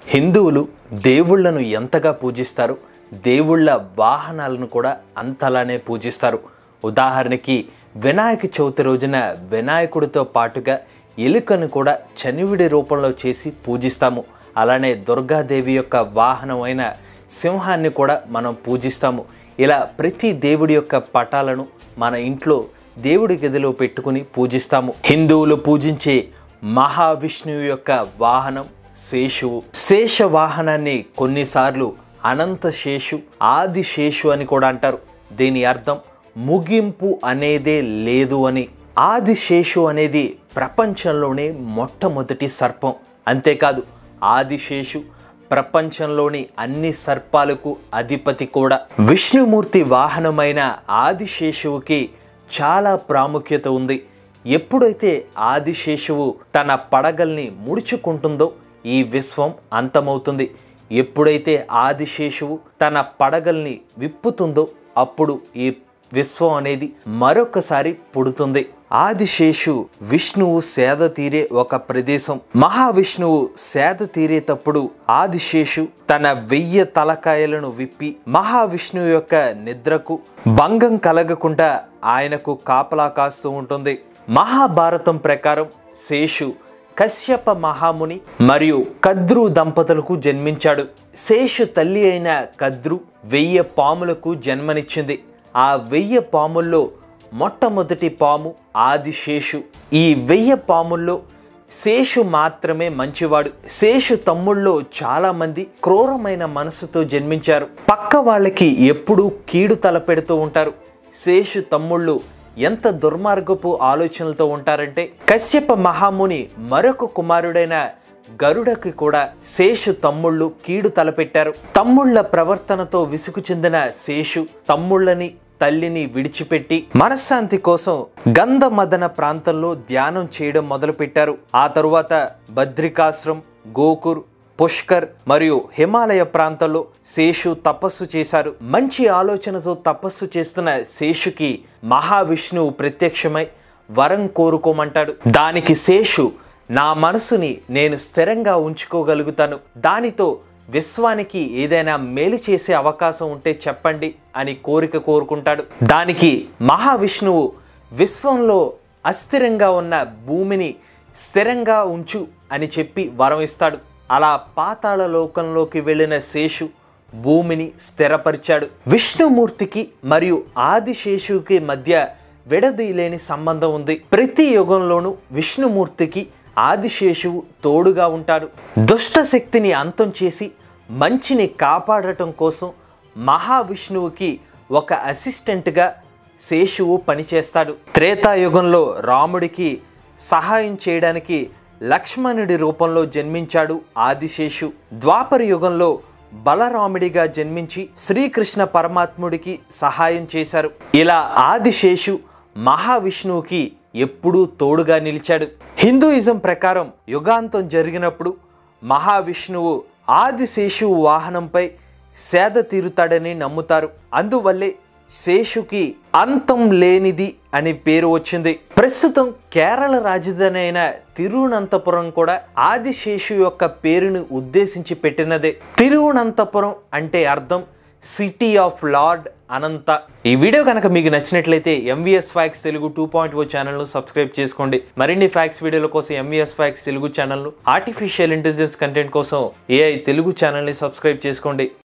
హిందువులు దేవుళ్లను ఎంతగా పూజిస్తారు దేవుళ్ళ వాహనాలను కూడా అంతలానే పూజిస్తారు ఉదాహరణకి వినాయక చవితి రోజున వినాయకుడితో పాటుగా ఎలుకను కూడా చనివిడి రూపంలో చేసి పూజిస్తాము అలానే దుర్గాదేవి యొక్క వాహనమైన సింహాన్ని కూడా మనం పూజిస్తాము ఇలా ప్రతి దేవుడి యొక్క పటాలను మన ఇంట్లో దేవుడి గదిలో పెట్టుకుని పూజిస్తాము హిందువులు పూజించే మహావిష్ణువు యొక్క వాహనం శేషువు శేష వాహనాన్ని కొన్నిసార్లు అనంత శేషు ఆది శేషు అని కూడా అంటారు దీని అర్థం ముగింపు అనేదే లేదు అని ఆది శేషు అనేది ప్రపంచంలోనే మొట్టమొదటి సర్పం అంతేకాదు ఆదిశేషు ప్రపంచంలోని అన్ని సర్పాలకు అధిపతి కూడా విష్ణుమూర్తి వాహనమైన ఆదిశేషువుకి చాలా ప్రాముఖ్యత ఉంది ఎప్పుడైతే ఆదిశేషువు తన పడగల్ని ముడుచుకుంటుందో ఈ విశ్వం అంతమవుతుంది ఎప్పుడైతే ఆదిశేషువు తన పడగల్ని విప్పుతుందో అప్పుడు ఈ విశ్వం అనేది మరొకసారి పుడుతుంది ఆదిశేషు విష్ణువు సేద తీరే ఒక ప్రదేశం మహావిష్ణువు సేద తీరేటప్పుడు ఆదిశేషు తన వెయ్యి తలకాయలను విప్పి మహావిష్ణువు యొక్క నిద్రకు భంగం కలగకుండా ఆయనకు కాపలా కాస్తూ ఉంటుంది మహాభారతం ప్రకారం శేషు కశ్యప మహాముని మరియు కద్రు దంపతులకు జన్మించాడు శేషు తల్లి అయిన కద్రు వెయ్యి పాములకు జన్మనిచ్చింది ఆ వెయ్యి పాముల్లో మొట్టమొదటి పాము ఆదిశేషు ఈ వెయ్యి పాముల్లో శేషు మాత్రమే మంచివాడు శేషు తమ్ముళ్ళలో చాలా మంది క్రూరమైన మనసుతో జన్మించారు పక్క వాళ్ళకి ఎప్పుడూ కీడు తలపెడుతూ ఉంటారు శేషు తమ్ముళ్ళు ఎంత దుర్మార్గపు ఆలోచనలతో ఉంటారంటే కశ్యప మహాముని మరొక కుమారుడైన గరుడకి కూడా శేషు తమ్ముళ్ళు కీడు తలపెట్టారు తమ్ముళ్ళ ప్రవర్తనతో విసుగు చెందిన శేషు తమ్ముళ్ళని తల్లిని విడిచిపెట్టి మనశ్శాంతి కోసం గంధమదన ప్రాంతంలో ధ్యానం చేయడం మొదలుపెట్టారు ఆ తరువాత బద్రికాశ్రం గోకుర్ పుష్కర్ మరియు హిమాలయ ప్రాంతాల్లో శేషు తపస్సు చేశారు మంచి ఆలోచనతో తపస్సు చేస్తున్న శేషుకి మహావిష్ణువు ప్రత్యక్షమై వరం కోరుకోమంటాడు దానికి శేషు నా మనసుని నేను స్థిరంగా ఉంచుకోగలుగుతాను దానితో విశ్వానికి ఏదైనా మేలు చేసే అవకాశం ఉంటే చెప్పండి అని కోరిక కోరుకుంటాడు దానికి మహావిష్ణువు విశ్వంలో అస్థిరంగా ఉన్న భూమిని స్థిరంగా ఉంచు అని చెప్పి వరం ఇస్తాడు అలా పాతాళ లోకంలోకి వెళ్ళిన శేషు భూమిని స్థిరపరిచాడు విష్ణుమూర్తికి మరియు ఆదిశేషుకి మధ్య విడదీయలేని సంబంధం ఉంది ప్రతి యుగంలోనూ విష్ణుమూర్తికి ఆదిశేషువు తోడుగా ఉంటారు దుష్ట శక్తిని అంతం చేసి మంచిని కాపాడటం కోసం మహావిష్ణువుకి ఒక అసిస్టెంట్గా శేషువు పనిచేస్తాడు త్రేతాయుగంలో రాముడికి సహాయం చేయడానికి లక్ష్మణుడి రూపంలో జన్మించాడు ఆదిశేషు ద్వాపర యుగంలో బలరాముడిగా జన్మించి శ్రీకృష్ణ పరమాత్ముడికి సహాయం చేశారు ఇలా ఆదిశేషు మహావిష్ణువుకి ఎప్పుడూ తోడుగా నిలిచాడు హిందూయిజం ప్రకారం యుగాంతం జరిగినప్పుడు మహావిష్ణువు ఆదిశేషువు వాహనంపై సేద తీరుతాడని నమ్ముతారు అందువల్లే శేషుకి అంతం లేనిది అని పేరు వచ్చింది ప్రస్తుతం కేరళ రాజధాని అయిన తిరువనంతపురం కూడా ఆదిశేషు యొక్క పేరును ఉద్దేశించి పెట్టినదే తిరువనంతపురం అంటే అర్థం సిటీ ఆఫ్ లార్డ్ అనంత ఈ వీడియో కనుక మీకు నచ్చినట్లయితే MVS facts Telugu two point O ఛానల్ను సబ్స్క్రైబ్ చేసుకోండి మరిన్ని ఫ్యాక్స్ వీడియోల కోసం ఎంవిఎస్ ఫ్యాక్స్ తెలుగు ఛానల్ను ఆర్టిఫిషియల్ ఇంటెలిజెన్స్ కంటెంట్ కోసం ఏఐ తెలుగు ఛానల్ని సబ్స్క్రైబ్ చేసుకోండి